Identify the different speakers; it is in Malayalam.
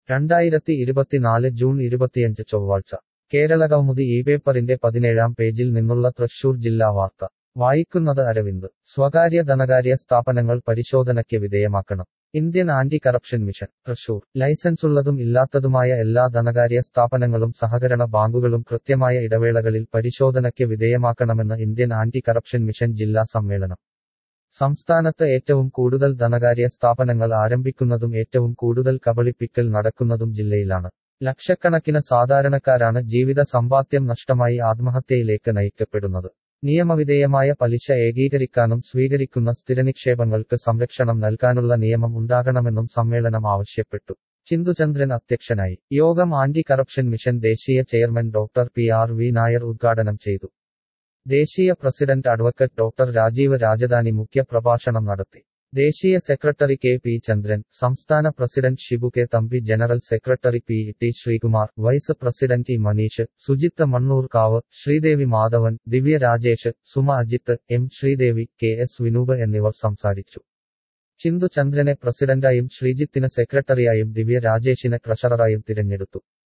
Speaker 1: രണ്ടായിരത്തി ഇരുപത്തിനാല് ജൂൺ ഇരുപത്തിയഞ്ച് ചൊവ്വാഴ്ച കേരള കൗമുദി ഈ പേപ്പറിന്റെ പതിനേഴാം പേജിൽ നിന്നുള്ള തൃശൂർ ജില്ലാ വാർത്ത വായിക്കുന്നത് അരവിന്ദ് സ്വകാര്യ ധനകാര്യ സ്ഥാപനങ്ങൾ പരിശോധനയ്ക്ക് വിധേയമാക്കണം Indian anti corruption mission Thrissur ലൈസൻസുള്ളതും ഇല്ലാത്തതുമായ എല്ലാ ധനകാര്യ സ്ഥാപനങ്ങളും സഹകരണ ബാങ്കുകളും കൃത്യമായ ഇടവേളകളിൽ പരിശോധനയ്ക്ക് വിധേയമാക്കണമെന്ന് ഇന്ത്യൻ ആന്റി കറപ്ഷൻ മിഷൻ ജില്ലാ സമ്മേളനം സംസ്ഥാനത്ത് ഏറ്റവും കൂടുതൽ ധനകാര്യ സ്ഥാപനങ്ങൾ ആരംഭിക്കുന്നതും ഏറ്റവും കൂടുതൽ കബളിപ്പിക്കൽ നടക്കുന്നതും ജില്ലയിലാണ് ലക്ഷക്കണക്കിന് സാധാരണക്കാരാണ് ജീവിത സമ്പാദ്യം നഷ്ടമായി ആത്മഹത്യയിലേക്ക് നയിക്കപ്പെടുന്നത് നിയമവിധേയമായ പലിശ ഏകീകരിക്കാനും സ്വീകരിക്കുന്ന സ്ഥിരനിക്ഷേപങ്ങൾക്ക് സംരക്ഷണം നൽകാനുള്ള നിയമം ഉണ്ടാകണമെന്നും സമ്മേളനം ആവശ്യപ്പെട്ടു ചിന്തുചന്ദ്രൻ അധ്യക്ഷനായി യോഗം ആന്റി കറപ്ഷൻ മിഷൻ ദേശീയ chairman doctor P R V Nair ഉദ്ഘാടനം ചെയ്തു ദേശീയ president advocate doctor Rajeev Rajadhani മുഖ്യ പ്രഭാഷണം നടത്തി ദേശീയ സെക്രട്ടറി കെ പി ചന്ദ്രൻ സംസ്ഥാന president Shibu K Thampi general secretary P T Sreekumar vice president E Maneesh Sujith Mannurkavu Sreedevi Madhavan Divya Rajesh Suma Ajith M Sreedevi K S Vinoop എന്നിവർ സംസാരിച്ചു ചിന്തു ചന്ദ്രനെ പ്രസിഡന്റായും ശ്രീജിത്തിന് സെക്രട്ടറിയായും ദിവ്യ രാജേഷിനെ ട്രഷററായും തിരഞ്ഞെടുത്തു